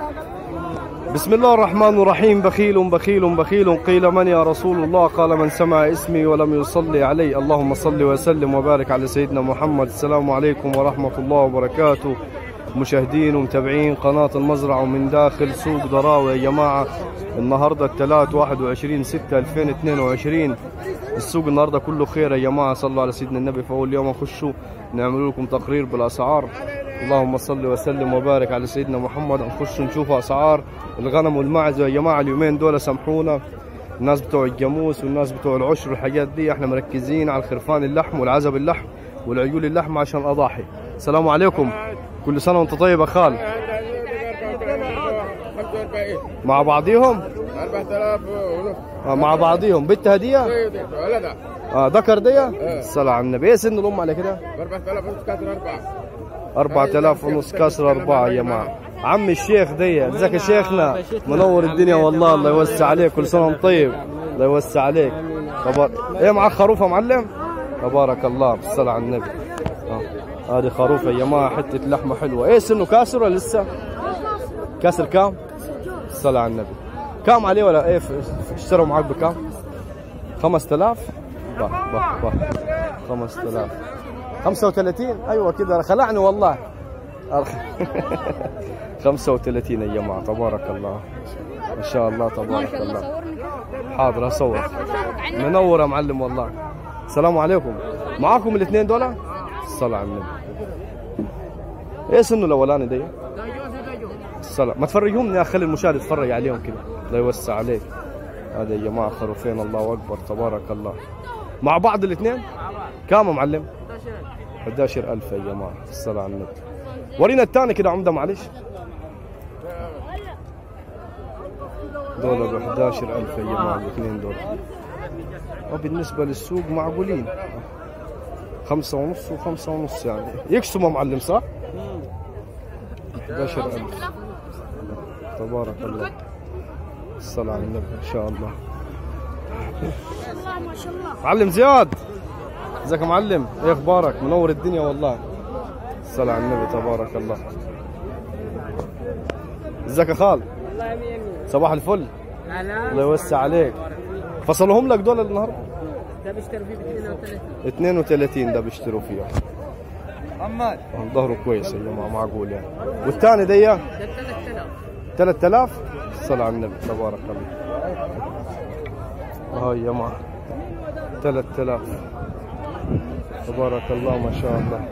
بسم الله الرحمن الرحيم بخيل بخيل بخيل قيل من يا رسول الله قال من سمع اسمي ولم يصلي علي اللهم صل وسلم وبارك على سيدنا محمد السلام عليكم ورحمة الله وبركاته مشاهدين ومتابعين قناة المزرعة ومن داخل سوق ضراوة يا جماعة النهاردة الثلاث 21 6 2022 السوق النهاردة كله خير يا جماعة صلوا على سيدنا النبي فأول يوم نخشوا نعمل لكم تقرير بالأسعار اللهم صل وسلم وبارك على سيدنا محمد نخش نشوف اسعار الغنم والمعز يا جماعه اليومين دول سامحونا الناس بتوع الجاموس والناس بتوع العشر والحاجات دي احنا مركزين على الخرفان اللحم والعزب اللحم والعيول اللحم عشان اضاحي السلام عليكم كل سنه وانت طيب يا خال مع بعضيهم 4000 ونص آه مع بعضيهم بنت هديه ولد اه ذكر دي الصلاه على النبي ايه سن الام على كده 4000 ونص كاتر أربعة 4000 ونص كسر أربعة يا جماعة عم الشيخ دي ازيك يا شيخنا منور الدنيا والله الله يوسع عليك كل سنة وانت طيب الله يوسع عليك تبارك ايه معك خروف يا معلم تبارك الله بالصلاة على النبي آه. هذه خروف يا جماعة حتة لحمة حلوة ايه سنه كاسر ولا لسه كاسر كام الصلاة على النبي كام عليه ولا ايه ف- اشتروا معك بكام 5000 باه باه باه 5000 35 ايوه كذا خلعني والله 35 يا جماعه تبارك الله ما شاء الله تبارك الله حاضر اصور منور يا معلم والله السلام عليكم معاكم الاثنين دول الصلاة على النبي ايه سنه الاولاني ده الصلاة ما تفرجهم يا خلي المشاهد يتفرج عليهم كده الله يوسع عليك هذا يا جماعه خروفين الله اكبر تبارك الله مع بعض الاثنين كام يا معلم 11000 يا جماعه الصلاه على النبي ورينا الثاني كده عمده معلش دول ب 11000 يا جماعه الاثنين دول وبالنسبه للسوق معقولين خمسة ونص وخمسة ونص يعني يكسبوا معلم صح؟ 11000 تبارك الله الصلاة على النبي إن شاء الله الله ما شاء الله معلم زياد ازيك يا معلم ايه اخبارك منور الدنيا والله الصلاة على النبي تبارك الله ازيك يا خال صباح الفل الله يوسع عليك فصلهم لك دول النهارده ده بيشتروا فيه ب 32 32 ده بيشتروا فيها محمد ظهره كويس يا جماعه معقول يعني والثاني دي ده 3000 3000 الصلاة على النبي تبارك الله هاي يا جماعة 3000 تبارك الله ما شاء الله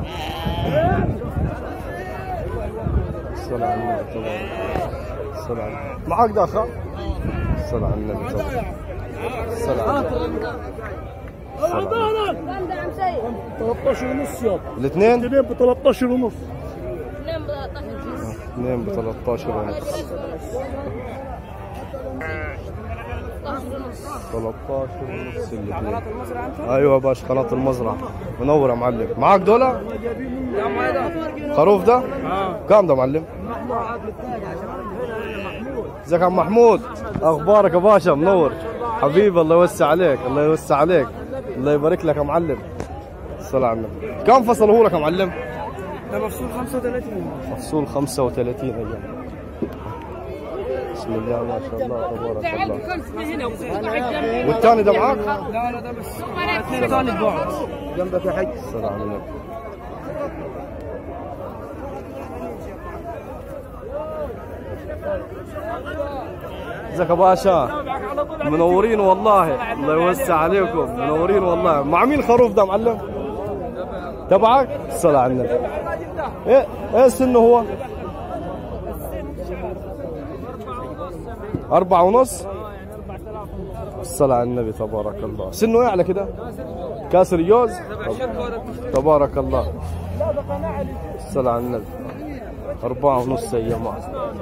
الصلاة على النبي تبارك الصلاة على النبي معك داخل الصلاة على النبي تبارك الصلاة على النبي الصلاة على النبي. كم ده عم سيد 13 ونص يابا الاثنين الاثنين ب 13 ونص نعم ب 13 اثنين ب 13 ونص 13 ونص الاثنين ايوه يا باشا قناه المزرعه منور يا معلم معك دولة خروف ده كام ده معلم ازيك يا عم محمود اخبارك يا باشا منور حبيبي الله يوسع عليك الله يوسع عليك الله يبارك لك يا معلم الصلاة على النبي كم فصله لك يا معلم ده مفصول 35 مفصول 35 ايام بسم الله ما شاء الله تبارك الله والثاني ده معاك؟ لا لا ده بس اثنين ثاني بعد جنبك يا حج الصلاة على النبي ازيك يا باشا منورين والله الله يوسع عليكم منورين والله مع مين الخروف ده معلم تبعك الصلاة على النبي ايه ايه سنه هو أربعة ونص الصلاة على النبي تبارك الله سنه ايه على كده كاسر يوز تبارك الله الصلاة على النبي أربعة ونص يا جماعة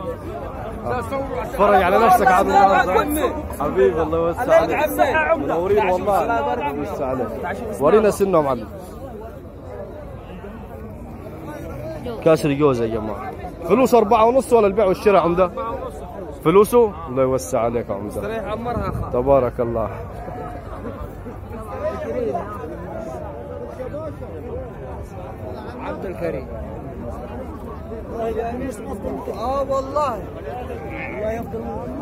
اتفرج على نفسك عبد الله حبيبي الله يوسع عليك منورين والله الله يوسع عليك ورينا سنه يا معلم كاسر جوز يا جماعة فلوس أربعة ونص ولا البيع والشراء عمده فلوسه الله يوسع عليك يا عمده ريح عمرها خا تبارك الله عبد الكريم اه والله الله يفضل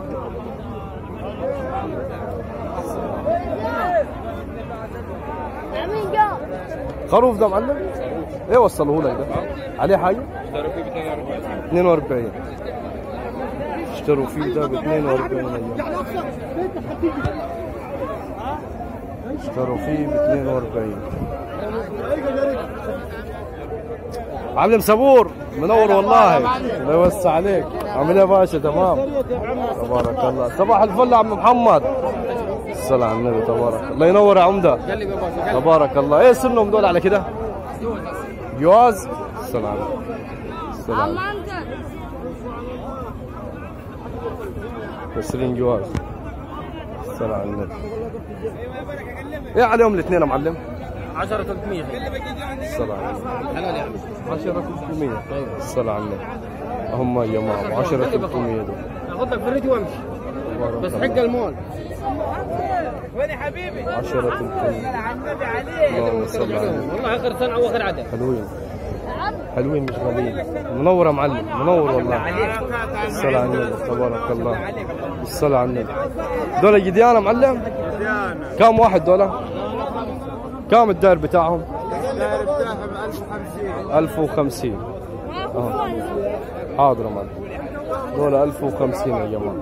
مين جاب؟ خروف ده معلم ايه وصلوه لك ده عليه حاجه 42 اشتروا فيه ده ب 42 أيام. اشتروا فيه ب 42 معلم صبور منور والله الله يوسع عليك عامل ايه يا باشا تمام تبارك الله صباح الفل يا عم محمد الصلاة على النبي تبارك الله الله ينور يا عمده تبارك الله ايه سنهم دول على كده جواز الصلاة على النبي الصلاة على النبي. عم انت تسرين جواز الصلاة على النبي ايه عليهم الاثنين يا معلم 10 300 الصلاة على النبي حلال يا عم 10 300 الصلاة على النبي هم يا ماما 10 300 دول اخذ لك فريتي وامشي تبارك بس الله. حق المول وين يا حبيبي 10 300 على النبي عليه اللهم صل على النبي والله اخر صنعه واخر عدد حلوين حلوين مش غاليين منور يا معلم منور والله الصلاة على النبي تبارك الله الصلاة على النبي دول جديان يا معلم كم واحد دول كم الداير بتاعهم 1050 آه. حاضر يا معلم دول 1050 يا جماعة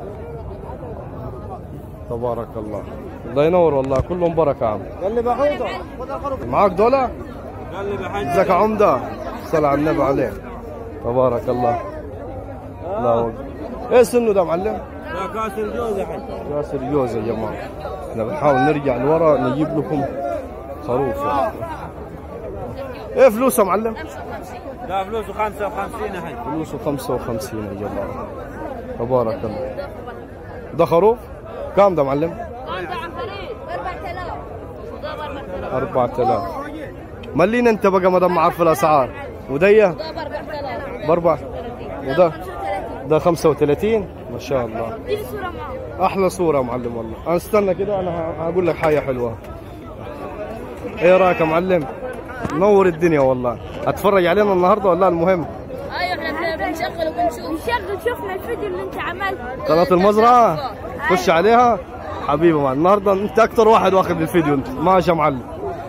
تبارك الله الله ينور والله كلهم بركة يا عم قال لي بعوضه معاك دولة؟ ازيك يا عمدة؟ صلى على النبي عليه تبارك الله الله أكبر. ايه سنه ده معلم؟ لا كاس الجوز يا حي ياسر جوز يا جماعة احنا بنحاول نرجع لورا نجيب لكم خروف يعني. ايه فلوسه معلم؟ لا فلوسه 55 يا حي فلوسه 55 يا جماعة تبارك الله ده خروف؟ كم ده معلم؟ انت عم فريد 4000 وده 4000 4000 ملينا انت بقى ما دام عارف الاسعار وديه وده 4000 باربع وده 35 ده 35 ما شاء الله دي صورة معه احلى صوره يا معلم والله انا استنى كده انا ه- هقول لك حاجه حلوه ايه رايك يا معلم نور الدنيا والله هتفرج علينا النهارده ولا لا المهم ايوه احنا بنشغل وبنشوف نشغل شفنا الفيديو اللي انت عملته قناه المزرعه خش عليها حبيبي معلم النهارده انت اكتر واحد واخد الفيديو انت ماشي يا معلم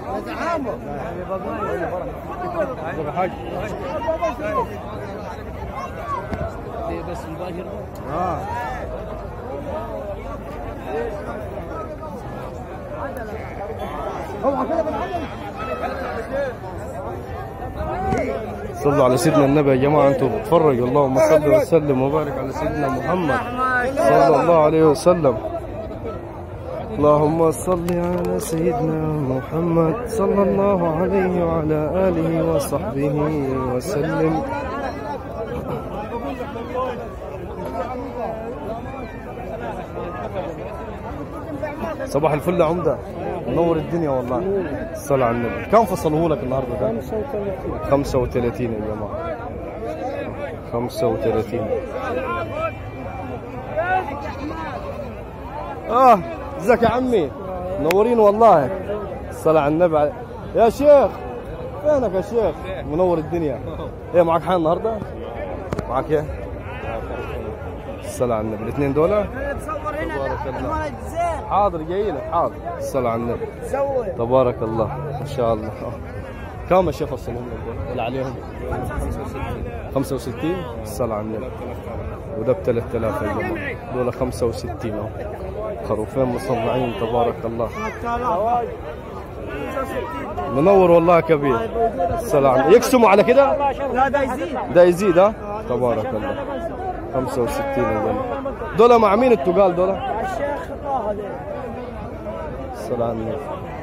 بس مباشر صلوا على سيدنا النبي يا جماعه انتم بتتفرجوا اللهم صل وسلم وبارك على سيدنا محمد صلى الله عليه وسلم اللهم صل على سيدنا محمد صلى الله عليه وعلى اله وصحبه وسلم صباح الفل يا عمده منور الدنيا والله الصلاة على النبي كم فصلوه لك النهارده ده 35 يا جماعة 35 اه ازيك يا عمي منورين والله الصلاة على النبي علي- يا شيخ فينك يا شيخ منور الدنيا ايه معك حاجة النهارده معك ايه الصلاة على النبي الاثنين دول تصور هنا تبارك الله. ولد زين حاضر جاي لك حاضر الصلاة على النبي سوي تبارك الله ما شاء الله كم يا شيخ الصلاة ولا عليهم 65 الصلاة على النبي وده ب 3000 يا جماعة دول 65 اهو خروفين مصنعين تبارك الله منور والله يا كبير الصلاة على النبي يقسموا على كده لا ده يزيد ده يزيد ها تبارك الله 65 يا جماعة دول مع مين التقال دول الشيخ طه ده الصلاة على النبي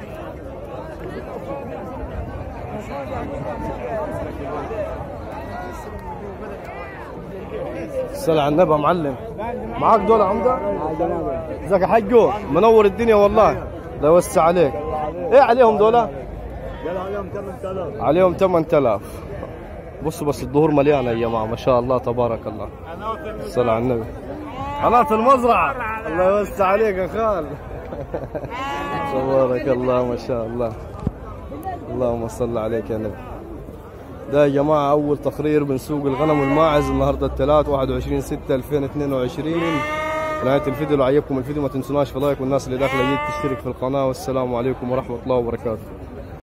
الصلاة على النبي يا معلم معاك دول يا عمدة؟ ازيك يا حجو منور الدنيا والله الله يوسع عليك ايه عليهم دول؟ عليهم 8000 بصوا بس الظهور مليانة يا جماعة ما شاء الله تبارك الله الصلاة على النبي قناة المزرعة الله يوسع عليك يا خال تبارك الله ما شاء الله اللهم صل عليك يا نبي ده يا جماعة أول تقرير من سوق الغنم والماعز النهاردة الثلاث 21 6 2022 نهاية الفيديو لو عجبكم الفيديو ما تنسوناش في لايك والناس اللي داخلة جديد تشترك في القناة والسلام عليكم ورحمة الله وبركاته